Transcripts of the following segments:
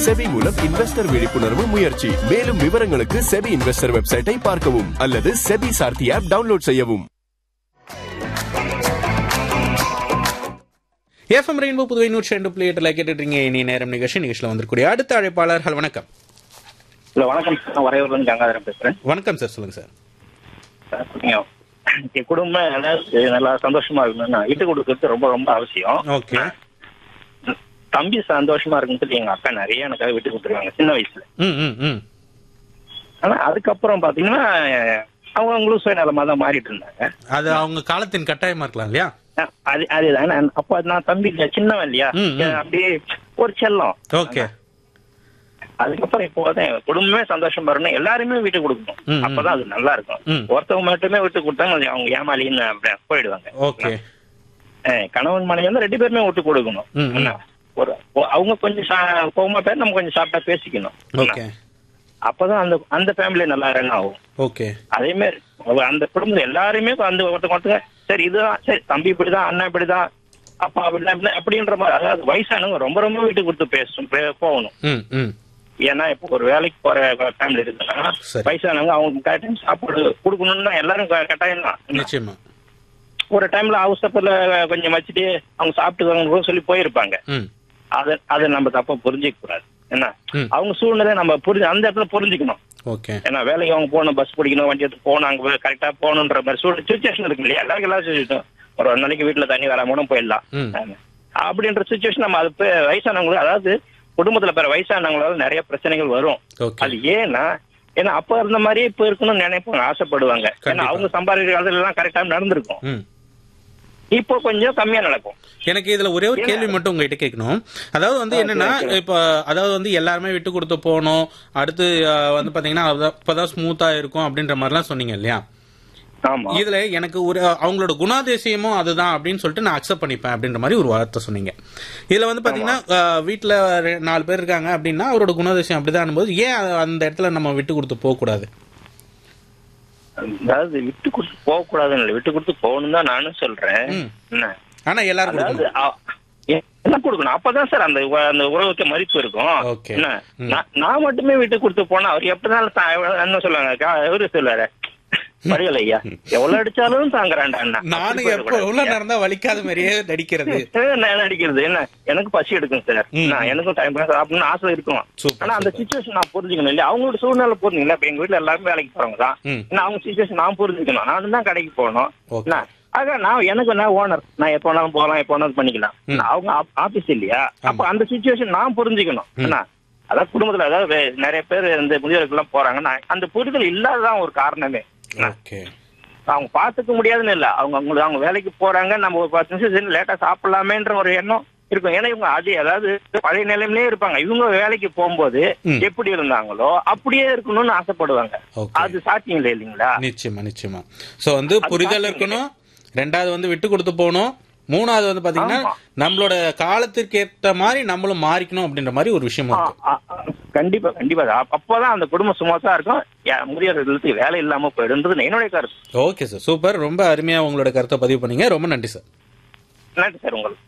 SEBI மூலம் investor விழிப்புணர்வு முயற்சி மேலும் விவரங்களுக்கு செபி இன்வெஸ்டர் வெப்சைட்டை பார்க்கவும் அல்லது செபி சார்த்தி ஆப் டவுன்லோட் செய்யவும் எஃப்எம் ரெயின்போ புதுவை நூற்றி ரெண்டு புள்ளி எட்டுல கேட்டுட்டீங்க இனி நேரம் நிகழ்ச்சி நிகழ்ச்சியில் வந்திருக்கூடிய அடுத்த அழைப்பாளர்கள் வணக்கம் இல்ல வணக்கம் சார் நான் வரையூர்லேருந்து கங்காதரன் பேசுறேன் வணக்கம் சார் சொல்லுங்க சார் சார், நீங்க என் குடும்பம் நல்லா நல்லா சந்தோஷமா இருக்கணும்னா விட்டு கொடுக்கறது ரொம்ப ரொம்ப அவசியம் ஓகே தம்பி சந்தோஷமா இருக்குன்னு சொல்லி எங்க அக்கா நிறைய எனக்காக விட்டு கொடுத்துருவாங்க சின்ன வயசுல ம் ம் ம் ஆனா அதுக்கப்புறம் பாத்தீங்கன்னா அவங்க அவங்களும் சுயநலமா தான் மாறிட்டு இருந்தாங்க அது அவங்க காலத்தின் கட்டாயமா இருக்கலாம் இல்லையா அஹ் அது அதுதான் நான் அப்ப நான் தம்பி இல்ல, சின்னவன் இல்லையா ம், ம். அப்படியே ஒரு செல்லம் ஓகே அதுக்கப்புறம் இப்போ வந்து குடும்பமே சந்தோஷமா இருக்கணும் எல்லாருமே விட்டு ம், கொடுக்கணும் ம். அப்பதான் அது நல்லா இருக்கும் ம். ஒருத்தவங்க மட்டுமே விட்டு கொடுத்தாங்க அவங்க ஏமாளின்னு அப்படியே போயிடுவாங்க ஓகே அஹ் கணவன் மனைவி வந்து ரெண்டு பேருமே விட்டு கொடுக்கணும் ம், ம். என்ன? ஒரு ஒ- அவங்க கொஞ்சம் சா- கோவமா பேர் நம்ம கொஞ்சம் சாப்பிட்டா பேசிக்கணும் ஓகே அப்பதான் அந்த அந்த ஃபேமிலி நல்லா ரன் ஆகும் ஓகே அதே மாதிரி அவ- அந்த குடும்பம் எல்லாருமே அந்த ஒருத்தங்க ஒருத்தங்க சரி இதுதான் சரி தம்பி இப்படிதான் அண்ணா இப்படிதான் அப்பா அப்படிதான் இப்படிதான் அப்படின்ற மாதிரி அதாவது வயசானவங்க ரொம்ப ரொம்ப விட்டு கொடுத்து பேசணும் பே- போகணும் ம் ம் ஏன்னா இப்போ ஒரு வேலைக்கு போற ஃபேமிலி இருக்குன்னா சரி. வயசானவங்க அவங்க கரெக்ட் சாப்பாடு கொடுக்கணும்னா எல்லாரும் க- கட்டாயம் தான் நிச்சயமா ஒரு டைம்ல அவசரத்துல கொஞ்சம் வச்சுட்டு அவங்க சாப்பிட்டு சொல்லி போயிருப்பாங்க ம் அத அதை நம்ம தப்பா புரிஞ்சிக்க கூடாது என்ன ம். அவங்க சூழ்நிலை நம்ம புரிஞ்சு அந்த இடத்துல புரிஞ்சுக்கணும் ஓகே ஏன்னா வேலைக்கு அவங்க போகணும் பஸ் பிடிக்கணும் வண்டி எடுத்து போகணும் அங்க கரெக்டா போகணுன்ற மாதிரி சூழ்நிலை சுச்சுவேஷன் இருக்கு இல்லையா எல்லாருக்கும் எல்லாம் சுச்சுவேஷன் ஒரு ஒரு நாளைக்கு வீட்டுல தண்ணி வராம போயிடலாம் ம். ஆமா. அப்படின்ற சுச்சுவேஷன் நம்ம அது பே- வயசானவங்களுக்கு அதாவது குடும்பத்துல பிற வயசானவங்களால நிறைய பிரச்சனைகள் வரும் ஓகே அது ஏன்னா ஏன்னா அப்ப இருந்த மாதிரியே இப்ப இருக்கணும்னு நினைப்பாங்க ஆசைப்படுவாங்க ஏன்னா கண்டிப்பா. அவங்க சம்பாதிக்கிற காலத்துல எல்லாம் கரெக்டா நடந்திருக்கும் ம் இப்போ கொஞ்சம் கம்மியா நடக்கும் எனக்கு இதுல ஒரே ஒரு கேள்வி மட்டும் உங்ககிட்ட கேட்கணும் அதாவது வந்து என்னன்னா இப்ப அதாவது வந்து எல்லாருமே விட்டு கொடுத்து போகணும் அடுத்து அஹ், வந்து பாத்தீங்கன்னா அதான் இப்பதான் ஸ்மூத்தா இருக்கும் அப்படின்ற மாதிரிலாம் சொன்னீங்க இல்லையா ஆமா இதுல எனக்கு ஒரு அவங்களோட குணாதிசயமும் அதுதான் அப்படின்னு சொல்லிட்டு நான் அக்செப்ட் பண்ணிப்பேன் அப்படின்ற மாதிரி ஒரு வார்த்தை சொன்னீங்க இதுல வந்து பாத்தீங்கன்னா அஹ், வீட்ல ரெ- நாலு பேர் இருக்காங்க அப்படின்னா அவரோட குணாதிசயம் அப்படிதான் போது ஏன் அ- அந்த இடத்துல நம்ம விட்டு கொடுத்து போக கூடாது அதாவது விட்டு கொடுத்து போக கூடாதுன்னு இல்லை விட்டு கொடுத்து போகணும் தான் நானும் சொல்றேன் ம். என்ன ஆனா எல்லாரும் அதாவது கொடுக்கணும் அ- எ- என்ன கொடுக்கணும் அப்பதான் சார் அந்த உ- அந்த உறவுக்கு மதிப்பு இருக்கும் Okay. என்ன ம். நான் நான் மட்டுமே விட்டு கொடுத்து போனா அவர் எப்படினாலும் தா- எவ்வளவு- என்ன சொல்லுவாங்க கா- இவரு சொல்லுவாரு வடிவல் ஐயா எவ்வளவு அடிச்சாலும் தாங்குறான்டா அண்ணா நானும் அப்படி எப்ப போயிடக்கூடாது. உள்ள நடந்தா வலிக்காத மாதிரியே நடிக்கிறது ஏ, நான் என்ன அடிக்கிறது என்ன எனக்கு பசி எடுக்கும் சார் ம். நான் எனக்கும் டைம் அப்படின்னு ஆசை இருக்கும் சூப்பர், ஆனா அந்த சூப்பர். சுச்சுவேஷன் நான் புரிஞ்சுக்கணும் இல்லையா அவங்களோட சூழ்நிலை புரிஞ்சுக்கல இப்ப எங்க வீட்டுல எல்லாருமே வேலைக்கு போறவங்க தான் ம். நான் அவங்க சுச்சுவேஷன் நான் புரிஞ்சுக்கணும் நான் தான் கடைக்கு போகணும் Okay. என்ன? ஆக நான் எனக்கு நான் ஓனர் நான் எப்ப வேணாலும் போகலாம் எப்ப வேணாலும் பண்ணிக்கலாம் ம். அவங்க ஆபீஸ் இல்லையா அப்ப அந்த சுச்சுவேஷன் நான் புரிஞ்சுக்கணும் ம். என்ன அதாவது குடும்பத்துல அதாவது வே- நிறைய பேர் இந்த முதியோர்கள் எல்லாம் போறாங்கன்னா அந்த புரிதல் இல்லாததான் ஒரு காரணமே என்ன? ஓகே அவங்க பாத்துக்க முடியாதுன்னு இல்ல அவங்க அவங்க அவங்க வேலைக்கு போறாங்க நம்ம ஒரு பத்து நிமிஷம் லேட்டா சாப்பிடலாமேன்ற ஒரு எண்ணம் இருக்கும் ஏன்னா இவங்க அதே அதாவது பழைய நிலைமையிலே இருப்பாங்க இவங்க வேலைக்கு போகும்போது ம். எப்படி இருந்தாங்களோ அப்படியே இருக்கணும்னு ஆசைப்படுவாங்க Okay. அது சாத்தியம் இல்லை இல்லைங்களா நிச்சயமா நிச்சயமா சோ வந்து அது புரிதல் பாத்தீங்க. இருக்கணும் ரெண்டாவது வந்து விட்டு கொடுத்து போகணும் மூணாவது வந்து பாத்தீங்கன்னா ஆமா. நம்மளோட காலத்திற்கு ஏற்ற மாதிரி நம்மளும் மாறிக்கணும் அப்படின்ற மாதிரி ஒரு விஷயம் ஆ, இருக்கு ஆ, ஆ, கண்டிப்பா கண்டிப்பா அப்~ அப்பதான் அந்த குடும்பம் சுமோசா இருக்கும் யா- முதியோர்களுக்கு வேலை இல்லாம போயிடுன்றது என்னுடைய கருத்து ஓகே சார் சூப்பர் ரொம்ப அருமையா உங்களோட கருத்தை பதிவு பண்ணீங்க ரொம்ப நன்றி சார் நன்றி சார் உங்களுக்கு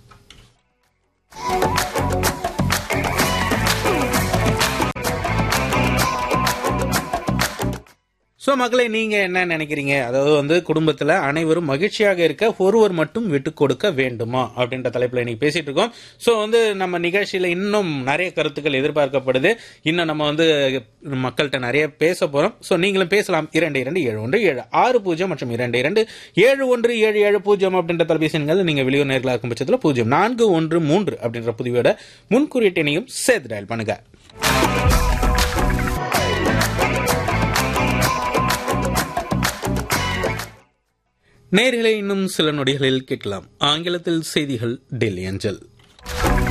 ஸோ மக்களை நீங்க என்ன நினைக்கிறீங்க அதாவது வந்து குடும்பத்துல அனைவரும் மகிழ்ச்சியாக இருக்க ஒருவர் மட்டும் விட்டு கொடுக்க வேண்டுமா அப்படின்ற தலைப்புல இன்னைக்கு பேசிட்டு இருக்கோம் ஸோ வந்து நம்ம நிகழ்ச்சியில இன்னும் நிறைய கருத்துக்கள் எதிர்பார்க்கப்படுது இன்னும் நம்ம வந்து மக்கள்கிட்ட நிறைய பேச போறோம் ஸோ நீங்களும் பேசலாம் இரண்டு இரண்டு ஏழு ஒன்று ஏழு ஆறு பூஜ்ஜியம் மற்றும் இரண்டு இரண்டு ஏழு ஒன்று ஏழு ஏழு பூஜ்ஜியம் அப்படின்ற தொலைபேசி எண்கள் நீங்க வெளியூர் நேர்களாக இருக்கும் பட்சத்தில் பூஜ்ஜியம் நான்கு ஒன்று மூன்று அப்படின்ற புதியோட முன்குறியீட்டையும் சேர்த்து டயல் பண்ணுங்க நேர்களை இன்னும் சில நொடிகளில் கேட்கலாம் ஆங்கிலத்தில் செய்திகள் டெல்லி அஞ்சல்